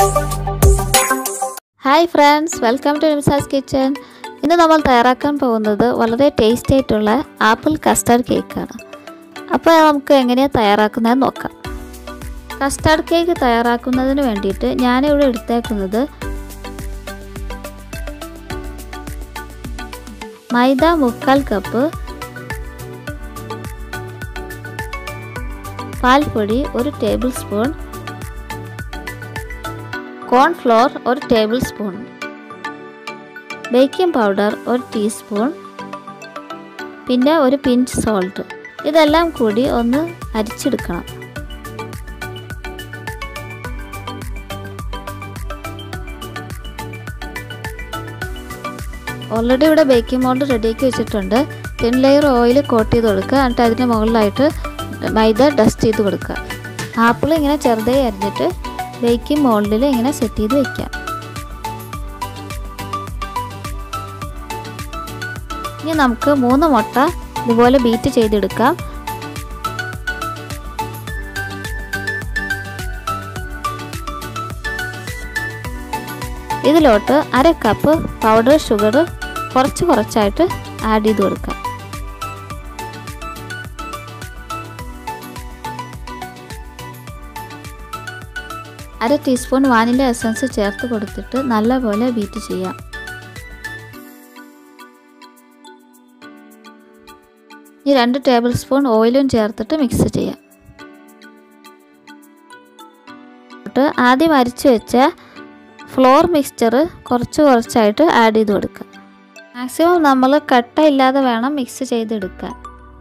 hi friends welcome to Nimsa's kitchen ഇന്ന് നമ്മൾ തയ്യാറാക്കാൻ പോകുന്നത് വളരെ ടേസ്റ്റി ആയിട്ടുള്ള ആപ്പിൾ കസ്റ്റാർഡ് കേക്കാണ് അപ്പോൾ നമുക്ക് എങ്ങനെയാണ് തയ്യാറാക്കുന്നത് നോക്കാം കസ്റ്റാർഡ് കേക്ക് തയ്യാറാക്കുന്നതിന് വേണ്ടിയിട്ട് ഞാനിവിടെ എടുത്തേക്കുന്നത് മൈദ മുക്കാൽ കപ്പ് പാൽപ്പൊടി ഒരു ടേബിൾ സ്പൂൺ കോൺഫ്ലോർ ഒരു ടേബിൾ സ്പൂൺ ബേക്കിംഗ് പൗഡർ ഒരു ടീസ്പൂൺ പിന്നെ ഒരു പിഞ്ച് സോൾട്ട് ഇതെല്ലാം കൂടി ഒന്ന് അരിച്ചെടുക്കണം ഓൾറെഡി ഇവിടെ ബേക്കിംഗ് മോൾഡ് റെഡിയാക്കി വെച്ചിട്ടുണ്ട് തിൻ ലെയർ ഓയിൽ കോട്ട് ചെയ്ത് കൊടുക്കുക എന്നിട്ട് അതിന് മുകളിലായിട്ട് മൈദ ഡസ്റ്റ് ചെയ്ത് കൊടുക്കുക ആപ്പിൾ ഇങ്ങനെ ചെറുതായി അരിഞ്ഞിട്ട് ബേക്കിംഗ് മോൾഡിൽ ഇങ്ങനെ സെറ്റ് ചെയ്ത് വെക്കാം ഇനി നമുക്ക് മൂന്ന് മുട്ട ഇതുപോലെ ബീറ്റ് ചെയ്തെടുക്കാം ഇതിലോട്ട് അര കപ്പ് പൗഡർ ഷുഗർ കുറച്ച് കുറച്ചായിട്ട് ആഡ് ചെയ്ത് കൊടുക്കാം അര ടീസ്പൂൺ വാനില എസൻസ് ചേർത്ത് കൊടുത്തിട്ട് നല്ലപോലെ ബീറ്റ് ചെയ്യാം ഈ രണ്ട് ടേബിൾ സ്പൂൺ ഓയിലും ചേർത്തിട്ട് മിക്സ് ചെയ്യാം ആദ്യം അരിച്ചു വെച്ച ഫ്ലോർ മിക്സ്ചർ കുറച്ച് കുറച്ചായിട്ട് ആഡ് ചെയ്ത് കൊടുക്കുക മാക്സിമം നമ്മൾ കട്ട ഇല്ലാതെ വേണം മിക്സ് ചെയ്തെടുക്കാൻ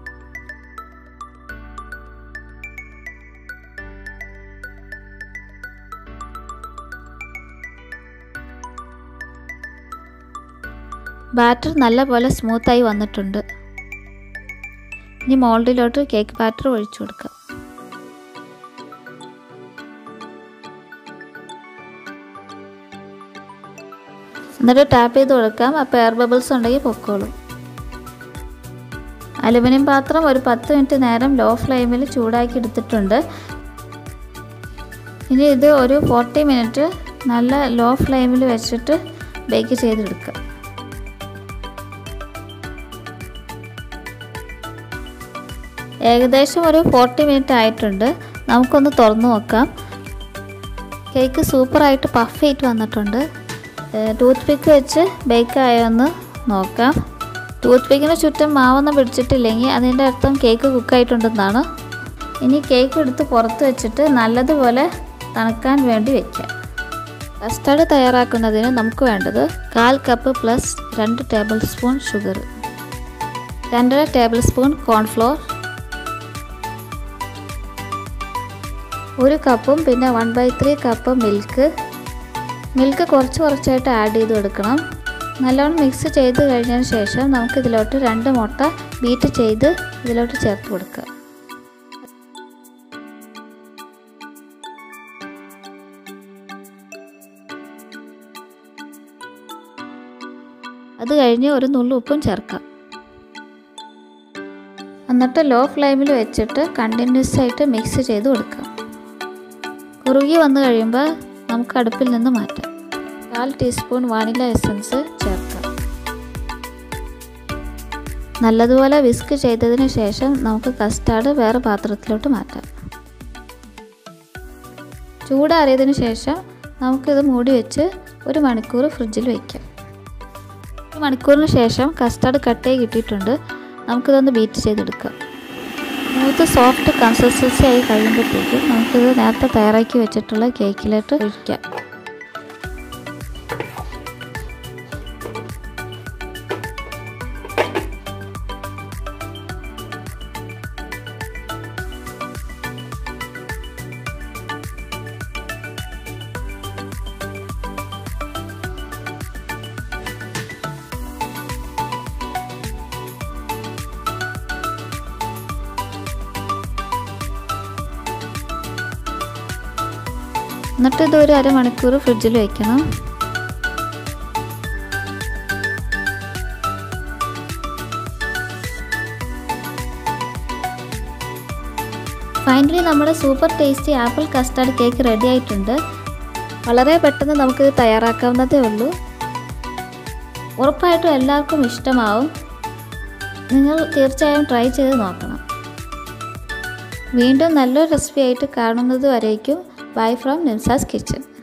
ബാറ്റർ നല്ലപോലെ സ്മൂത്തായി വന്നിട്ടുണ്ട് ഇനി മോൾഡിലോട്ട് കേക്ക് ബാറ്റർ ഒഴിച്ചു കൊടുക്കാം എന്നിട്ട് ടാപ്പ് ചെയ്ത് കൊടുക്കാം അപ്പോൾ എയർ ബബിൾസ് ഉണ്ടെങ്കിൽ പൊക്കോളും അലുമിനിയം പാത്രം ഒരു പത്ത് മിനിറ്റ് നേരം ലോ ഫ്ലെയിമിൽ ചൂടാക്കി എടുത്തിട്ടുണ്ട് ഇനി ഇത് ഒരു ഫോർട്ടി മിനിറ്റ് നല്ല ലോ ഫ്ലെയിമിൽ വെച്ചിട്ട് ബേക്ക് ചെയ്തെടുക്കുക ഏകദേശം ഒരു ഫോർട്ടി മിനിറ്റ് ആയിട്ടുണ്ട് നമുക്കൊന്ന് തുറന്നു നോക്കാം കേക്ക് സൂപ്പറായിട്ട് പഫ് ചെയ്ത് വന്നിട്ടുണ്ട് ടൂത്ത് പിക്ക് വെച്ച് ബേക്ക് ആയോന്ന് നോക്കാം ടൂത്ത് പിക്കിന് ചുറ്റും മാവൊന്നും പിടിച്ചിട്ടില്ലെങ്കിൽ അതിൻ്റെ അർത്ഥം കേക്ക് കുക്കായിട്ടുണ്ടെന്നാണ് ഇനി കേക്ക് എടുത്ത് പുറത്ത് വെച്ചിട്ട് നല്ലതുപോലെ തണുക്കാൻ വേണ്ടി വയ്ക്കാം കസ്റ്റാർഡ് തയ്യാറാക്കുന്നതിന് നമുക്ക് വേണ്ടത് കാൽ കപ്പ് പ്ലസ് രണ്ട് ടേബിൾ സ്പൂൺ ഷുഗർ രണ്ടര ടേബിൾ സ്പൂൺ കോൺഫ്ലോർ ഒരു കപ്പും പിന്നെ one by three cup milk milk കുറച്ച് കുറച്ചായിട്ട് ആഡ് ചെയ്ത് കൊടുക്കണം നല്ലോണം മിക്സ് ചെയ്ത് കഴിഞ്ഞതിന് ശേഷം നമുക്ക് ഇതിലോട്ട് രണ്ട് മുട്ട ബീറ്റ് ചെയ്ത് ഇതിലോട്ട് ചേർത്ത് കൊടുക്കുക അത് കഴിഞ്ഞ് ഒരു നുള്ളു ഉപ്പും ചേർക്കാം എന്നിട്ട് ലോ ഫ്ലെയിമിൽ വെച്ചിട്ട് കണ്ടിന്യൂസ് ആയിട്ട് മിക്സ് ചെയ്ത് കൊടുക്കാം കുറുകി വന്നു കഴിയുമ്പോൾ നമുക്ക് അടുപ്പിൽ നിന്ന് മാറ്റാം കാൽ ടീസ്പൂൺ വാനില എസൻസ് ചേർക്കാം നല്ലതുപോലെ വിസ്ക് ചെയ്തതിന് ശേഷം നമുക്ക് കസ്റ്റാർഡ് വേറെ പാത്രത്തിലോട്ട് മാറ്റാം ചൂടാറിയതിന് ശേഷം നമുക്കിത് മൂടി വെച്ച് ഒരു മണിക്കൂർ ഫ്രിഡ്ജിൽ വയ്ക്കാം ഒരു മണിക്കൂറിന് ശേഷം കസ്റ്റാർഡ് കട്ടയായി കിട്ടിയിട്ടുണ്ട് നമുക്കിതൊന്ന് ബീറ്റ് ചെയ്തെടുക്കാം സ്മൂത്ത് സോഫ്റ്റ് കൺസിസ്റ്റൻസി ആയി കഴിയുമ്പോഴത്തേക്കും നമുക്കിത് നേരത്തെ തയ്യാറാക്കി വെച്ചിട്ടുള്ള കേക്കിലോട്ട് ഒഴിക്കാം എന്നിട്ട് ഇത് ഒരു അരമണിക്കൂർ ഫ്രിഡ്ജിൽ വെക്കണം ഫൈനലി നമ്മുടെ super tasty apple custard cake ready ആയിട്ടുണ്ട് വളരെ പെട്ടെന്ന് നമുക്കിത് തയ്യാറാക്കാവുന്നതേ ഉള്ളൂ ഉറപ്പായിട്ടും എല്ലാവർക്കും ഇഷ്ടമാവും നിങ്ങൾ തീർച്ചയായും ട്രൈ ചെയ്ത് നോക്കണം വീണ്ടും നല്ലൊരു റെസിപ്പി ആയിട്ട് കാണുന്നത് വരേക്കും ബൈ ഫ്രം നിംസാസ് കിച്ചൺ